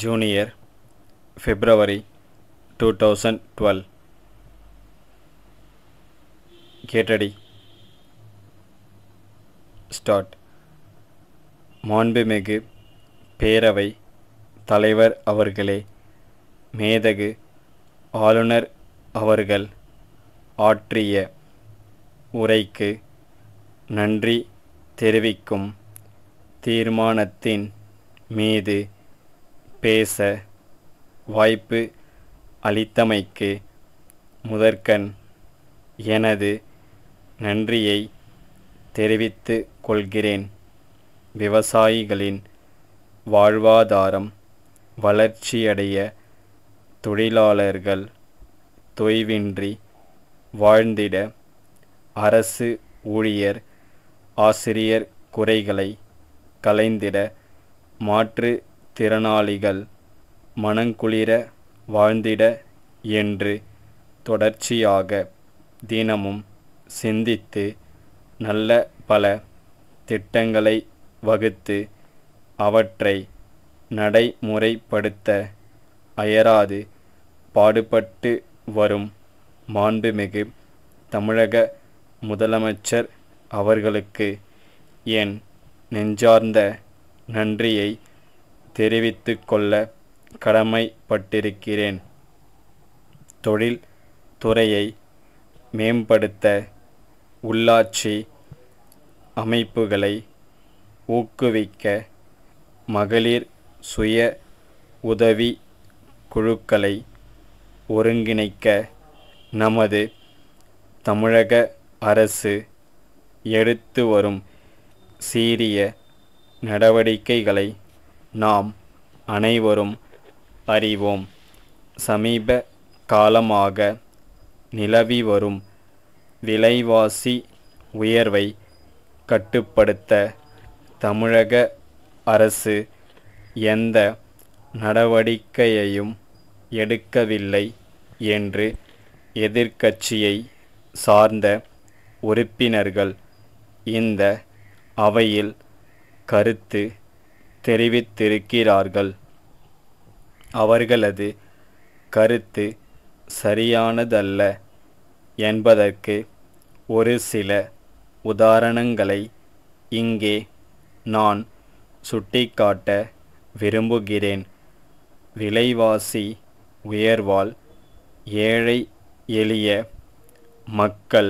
junior february 2012 கேட்டடி start மாண்புமிகு பேரவை தலைவர் அவர்களே மேதகு ஆளுநர் அவர்கள் ஆற்றிய உரைக்கு நன்றி தெரிவிக்கும் தீர்மானத்தின் மீது பேச வாய்ப்பு அளித்தமைக்கு முதற்கண் எனது நன்றியை தெரிவித்துக் கொள்கிறேன் விவசாயிகளின் வாழ்வாதாரம் வளர்ச்சியடைய தொழிலாளர்கள் தொய்வின்றி வாழ்ந்திட அரசு ஊழியர் ஆசிரியர் குறைகளை களைந்திட மாற்றுத் திறனாளிகள் மனங்குளிர வாழ்ந்திட என்று தொடர்ச்சியாக தினமும் சிந்தித்து நல்ல பல திட்டங்களை வகுத்து அவற்றை நடைமுறைப்படுத்த அயராது பாடுபட்டு வரும் மாண்புமிகு தமிழக முதலமைச்சர் அவர்களுக்கு என் நெஞ்சார்ந்த நன்றியை தெரிவித்துக் கொள்ள கடமைப்பட்டிருக்கிறேன் தொழில் துறையை மேம்படுத்த உள்ளாட்சி அமைப்புகளை ஊக்குவிக்க மகளிர் சுய உதவி குழுக்களை ஒருங்கிணைக்க நமது தமிழக அரசு எடுத்து வரும் சீரிய நடவடிக்கைகளை நாம் அனைவரும் அறிவோம் சமீப காலமாக நிலவி வரும் விலைவாசி உயர்வை கட்டுப்படுத்த தமிழக அரசு எந்த நடவடிக்கையையும் எடுக்கவில்லை என்று எதிர்க்கட்சியை சார்ந்த உறுப்பினர்கள் இந்த அவையில் கருத்து தெரிவித்திருக்கிறார்கள் அவர்களது கருத்து சரியானதல்ல என்பதற்கு ஒரு சில உதாரணங்களை இங்கே நான் சுட்டிக்காட்ட விரும்புகிறேன் விலைவாசி உயர்வால் ஏழை எளிய மக்கள்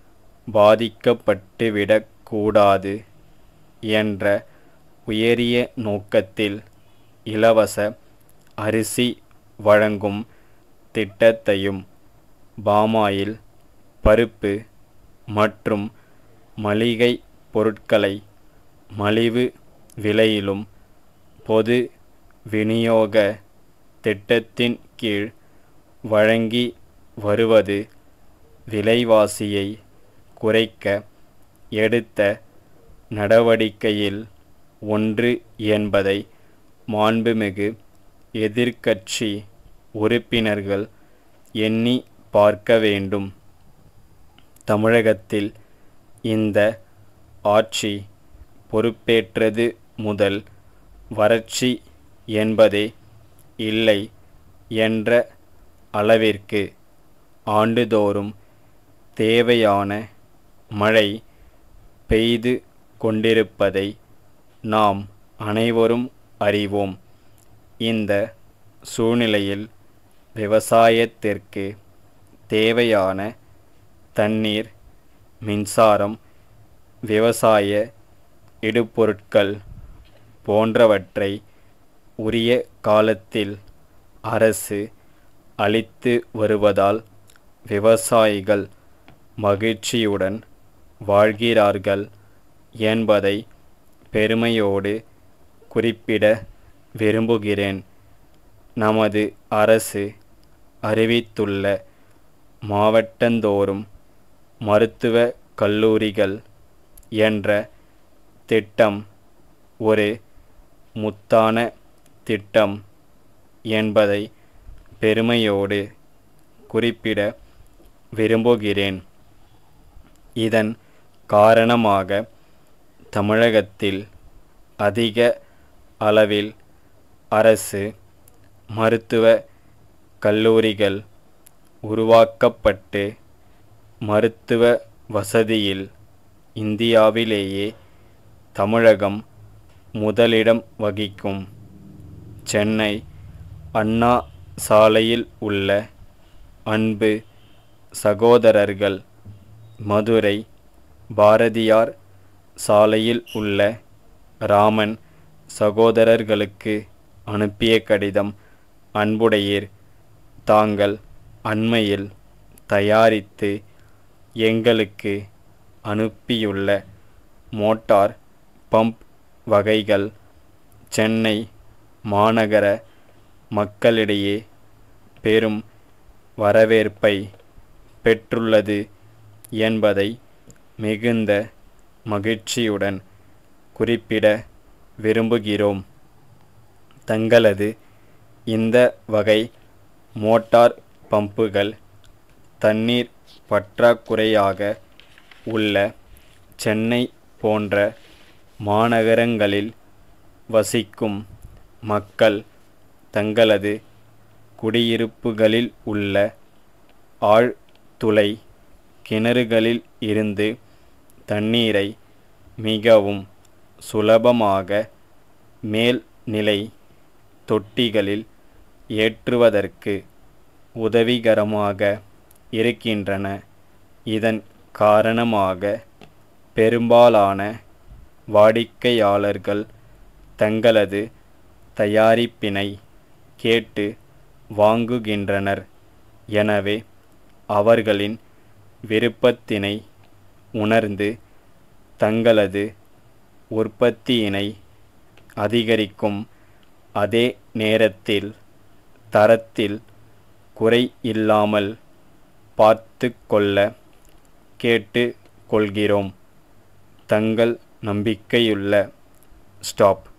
பாதிக்கப்பட்டுவிடக்கூடாது என்ற உயரிய நோக்கத்தில் இலவச அரிசி வழங்கும் திட்டத்தையும் பாமாயில் பருப்பு மற்றும் மளிகை பொருட்களை மலிவு விலையிலும் பொது விநியோக திட்டத்தின் கீழ் வழங்கி வருவது விலைவாசியை குறைக்க எடுத்த நடவடிக்கையில் ஒன்று என்பதை மாண்புமிகு எதிர்க்கட்சி உறுப்பினர்கள் எண்ணி பார்க்க வேண்டும் தமிழகத்தில் இந்த ஆட்சி பொறுப்பேற்றது முதல் வறட்சி என்பதே இல்லை என்ற அளவிற்கு ஆண்டுதோறும் தேவையான மழை பெய்து கொண்டிருப்பதை நாம் அனைவரும் அறிவோம் இந்த சூழ்நிலையில் விவசாயத்திற்கு தேவையான தண்ணீர் மின்சாரம் விவசாய இடுபொருட்கள் போன்றவற்றை உரிய காலத்தில் அரசு அளித்து வருவதால் விவசாயிகள் மகிழ்ச்சியுடன் வாழ்கிறார்கள் என்பதை பெருமையோடு குறிப்பிட விரும்புகிறேன் நமது அரசு அறிவித்துள்ள மாவட்டந்தோறும் மருத்துவ கல்லூரிகள் என்ற திட்டம் ஒரு முத்தான திட்டம் என்பதை பெருமையோடு குறிப்பிட விரும்புகிறேன் இதன் காரணமாக தமிழகத்தில் அதிக அளவில் அரசு மருத்துவ கல்லூரிகள் உருவாக்கப்பட்டு மருத்துவ வசதியில் இந்தியாவிலேயே தமிழகம் முதலிடம் வகிக்கும் சென்னை அண்ணா சாலையில் உள்ள அன்பு சகோதரர்கள் மதுரை பாரதியார் சாலையில் உள்ள ராமன் சகோதரர்களுக்கு அனுப்பிய கடிதம் அன்புடையீர் தாங்கள் அண்மையில் தயாரித்து எங்களுக்கு அனுப்பியுள்ள மோட்டார் பம்ப் வகைகள் சென்னை மாநகர மக்களிடையே பெரும் வரவேற்பை பெற்றுள்ளது என்பதை மிகுந்த மகிழ்ச்சியுடன் குறிப்பிட விரும்புகிறோம் தங்களது இந்த வகை மோட்டார் பம்புகள் தண்ணீர் பற்றாக்குறையாக உள்ள சென்னை போன்ற மாநகரங்களில் வசிக்கும் மக்கள் தங்களது குடியிருப்புகளில் உள்ள ஆழ்துளை கிணறுகளில் இருந்து தண்ணீரை மிகவும் சுலபமாக மேல்நிலை தொட்டிகளில் ஏற்றுவதற்கு உதவிகரமாக இருக்கின்றன இதன் காரணமாக பெரும்பாலான வாடிக்கையாளர்கள் தங்களது தயாரிப்பினை கேட்டு வாங்குகின்றனர் எனவே அவர்களின் விருப்பத்தினை உணர்ந்து தங்களது உற்பத்தியினை அதிகரிக்கும் அதே நேரத்தில் தரத்தில் குறை இல்லாமல் பார்த்து கொள்ள கேட்டு கொள்கிறோம் தங்கள் நம்பிக்கையுள்ள ஸ்டாப்